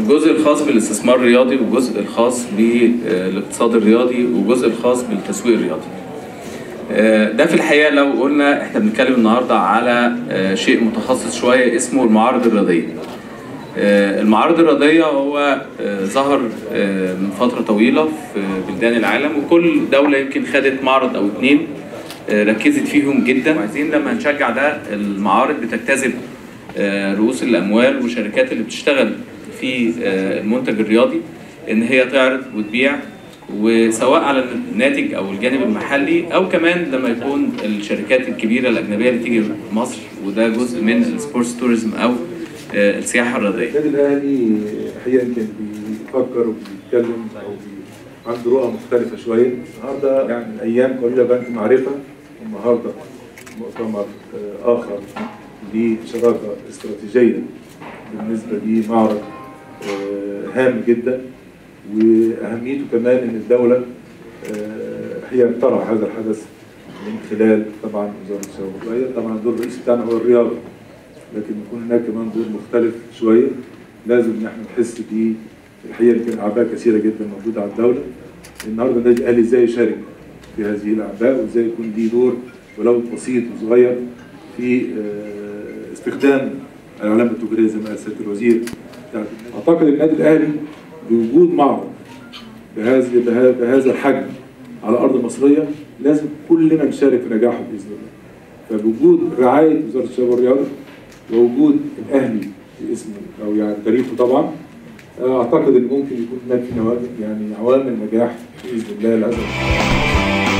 الجزء الخاص بالاستثمار الرياضي والجزء الخاص بالاقتصاد الرياضي والجزء الخاص بالتسويق الرياضي. آه، ده في الحقيقه لو قلنا احنا بنتكلم النهارده على آه، شيء متخصص شويه اسمه المعارض الرياضيه. آه، المعارض الرياضيه هو آه، ظهر آه، من فتره طويله في بلدان العالم وكل دوله يمكن خدت معرض او اتنين آه، ركزت فيهم جدا وعايزين لما نشجع ده المعارض بتجتذب آه، رؤوس الاموال والشركات اللي بتشتغل في آه، المنتج الرياضي ان هي تعرض وتبيع وسواء على الناتج او الجانب المحلي او كمان لما يكون الشركات الكبيره الاجنبيه اللي تيجي مصر وده جزء من السبورتس توريزم او آه، السياحه الرياضيه. النادي الاهلي احيانا كان بيفكر وبيتكلم او بي- عنده رؤى مختلفه شويه النهارده يعني من ايام قليله بنك معرفه النهارده مؤتمر آه، اخر لشراكه استراتيجيه بالنسبه لمعرض آه، هام جدا واهميته كمان ان الدوله آه، هي ترعى هذا الحدث من خلال طبعا وزاره الشباب والرياضه طبعا الدور الرئيسي بتاعنا هو الرياضه لكن يكون هناك كمان دور مختلف شويه لازم ان احنا نحس بيه الحقيقه يمكن اعباء كثيره جدا موجوده على الدوله النهارده النادي الاهلي ازاي يشارك في هذه الاعباء وازاي يكون ليه دور ولو بسيط وصغير في آه، استخدام العلامه التجاريه زي ما قال سياده الوزير بتاعت النادي. اعتقد النادي الاهلي بوجود معرض بهذا بهذا بهذا الحجم على ارض مصريه لازم كلنا نشارك في نجاحه باذن الله. فبوجود رعايه وزاره الشباب والرياضه ووجود الاهلي باسمه او يعني تاريخه طبعا اعتقد ان ممكن يكون هناك في نوا- يعني عوامل نجاح باذن الله لهذا